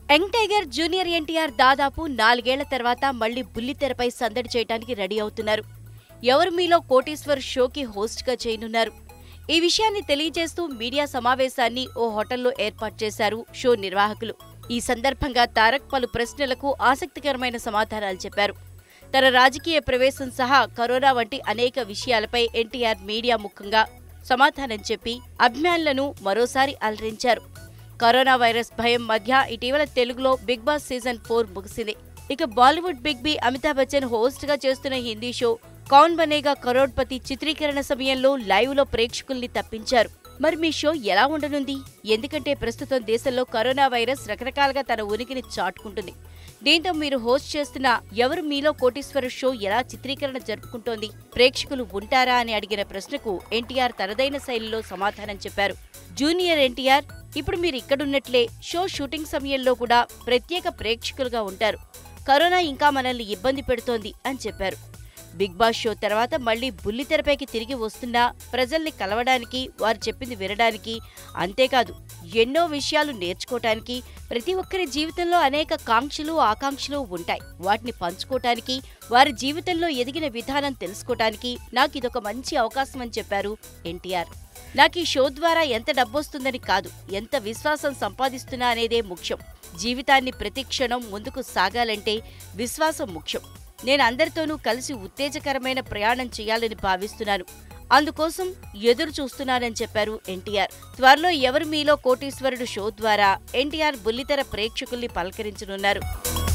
young tiger junior NTR దాదాపు నాలుగేళ్ల తర్వాత మళ్లీ బుల్లితెరపై సందడి చేయడానికి రెడీ అవుతున్నారు ఎవరు మీలో కోటీశ్వర్ షోకి హోస్ట్గా చేయనున్నారు ఈ విషయాన్ని తెలియజేస్తూ మీడియా సమావేశాన్ని ఓ హోటల్లో ఏర్పాటు చేశారు షో నిర్వాహకులు ఈ సందర్భంగా తారక్ పలు ప్రశ్నలకు ఆసక్తికరమైన సమాధానాలు చెప్పారు తన రాజకీయ ప్రవేశం సహా కరోనా వంటి అనేక విషయాలపై ఎన్టీఆర్ మీడియా ముఖంగా సమాధానం చెప్పి అభిమానులను మరోసారి అలరించారు కరోనా వైరస్ భయం మధ్య ఇటీవల తెలుగులో బిగ్ బాస్ సీజన్ ఫోర్ ముగిసింది ఇక Bollywood big B Amitabh Bachchan host గా చేస్తున్న హిందీ షో కౌన్ బనేగా కరోడ్పతి చిత్రీకరణ సమయంలో లైవ్ లో ప్రేక్షకుల్ని తప్పించారు మరి మీ షో ఎలా ఉండనుంది ఎందుకంటే ప్రస్తుతం దేశంలో కరోనా వైరస్ రకరకాలుగా తన ఉనికిని చాటుకుంటుంది దీంతో మీరు హోస్ట్ చేస్తున్న ఎవరు మీలో కోటీశ్వర షో ఎలా చిత్రీకరణ జరుపుకుంటోంది ప్రేక్షకులు ఉంటారా అని అడిగిన ప్రశ్నకు ఎన్టీఆర్ తనదైన శైలిలో సమాధానం చెప్పారు జూనియర్ ఎన్టీఆర్ ఇప్పుడు మీరు ఇక్కడున్నట్లే షో షూటింగ్ సమయంలో కూడా ప్రత్యేక ప్రేక్షకులుగా ఉంటారు కరోనా ఇంకా మనల్ని ఇబ్బంది పెడుతోంది అని చెప్పారు బిగ్ బాస్ షో తర్వాత మళ్లీ బుల్లితెరపైకి తిరిగి వస్తున్నా ప్రజల్ని కలవడానికి వారు చెప్పింది వినడానికి అంతేకాదు ఎన్నో విషయాలు నేర్చుకోవటానికి ప్రతి ఒక్కరి జీవితంలో అనేక కాంక్షలు ఆకాంక్షలు ఉంటాయి వాటిని పంచుకోవటానికి వారి జీవితంలో ఎదిగిన విధానం తెలుసుకోవటానికి నాకు ఇదొక మంచి అవకాశం అని చెప్పారు ఎన్టీఆర్ నాకు ఈ షో ద్వారా ఎంత డబ్బొస్తుందని కాదు ఎంత విశ్వాసం సంపాదిస్తున్నా అనేదే ముఖ్యం జీవితాన్ని ప్రతి క్షణం ముందుకు సాగాలంటే విశ్వాసం ముఖ్యం నేను అందరితోనూ కలిసి ఉత్తేజకరమైన ప్రయాణం చేయాలని భావిస్తున్నాను అందుకోసం ఎదురు చూస్తున్నానని చెప్పారు ఎన్టీఆర్ త్వరలో ఎవరు మీలో కోటీశ్వరుడు షో ద్వారా ఎన్టీఆర్ బుల్లితెర ప్రేక్షకుల్ని పలకరించనున్నారు